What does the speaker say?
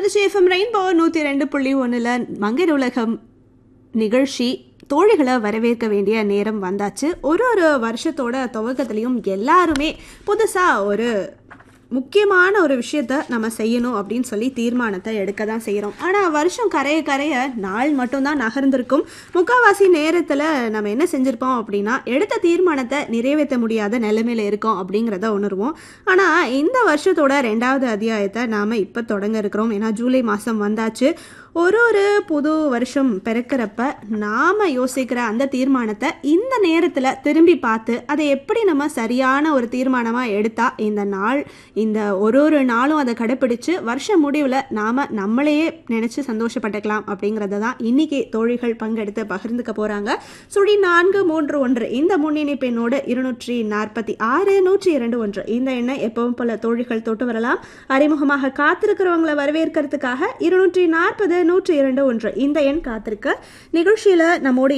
Trichy FM rainbow நூற்றி ரெண்டு புள்ளி ஒன்றில் மங்கர் உலகம் நிகழ்ச்சி தோழிகளை வரவேற்க வேண்டிய நேரம் வந்தாச்சு ஒரு ஒரு வருஷத்தோட துவக்கத்துலேயும் எல்லாருமே புதுசாக ஒரு முக்கியமான ஒரு விஷயத்த நம்ம செய்யணும் அப்படின்னு சொல்லி தீர்மானத்தை எடுக்க தான் செய்கிறோம் ஆனால் வருஷம் கரைய கரைய நாள் மட்டும்தான் நகர்ந்திருக்கும் முக்கால்வாசி நேரத்தில் நம்ம என்ன செஞ்சுருப்போம் அப்படின்னா எடுத்த தீர்மானத்தை நிறைவேற்ற முடியாத நிலைமையில இருக்கோம் அப்படிங்கிறத உணர்வோம் ஆனால் இந்த வருஷத்தோட ரெண்டாவது அத்தியாயத்தை நாம் இப்போ தொடங்க இருக்கிறோம் ஏன்னா ஜூலை மாதம் வந்தாச்சு ஒரு ஒரு புது வருஷம் பிறக்கிறப்ப நாம் யோசிக்கிற அந்த தீர்மானத்தை இந்த நேரத்தில் திரும்பி பார்த்து அதை எப்படி நம்ம சரியான ஒரு தீர்மானமாக எடுத்தால் இந்த நாள் இந்த ஒரு ஒரு நாளும் அதை கடைப்பிடிச்சு வருஷ முடிவில் நாம் நம்மளையே நினச்சி சந்தோஷப்பட்டுக்கலாம் அப்படிங்கிறத தான் இன்னைக்கு தோழிகள் பங்கெடுத்து பகிர்ந்துக்க போகிறாங்க சுழி நான்கு மூன்று ஒன்று இந்த முன்னணி பெண்ணோடு இருநூற்றி நாற்பத்தி ஆறு நூற்றி இரண்டு ஒன்று இந்த எண்ணை எப்பவும் போல தோழிகள் தொட்டு வரலாம் அறிமுகமாக காத்திருக்கிறவங்களை வரவேற்கிறதுக்காக இருநூற்றி நாற்பது நூற்றி இரண்டு ஒன்று இந்த எண் காத்திருக்க நிகழ்ச்சியில் நம்மோடு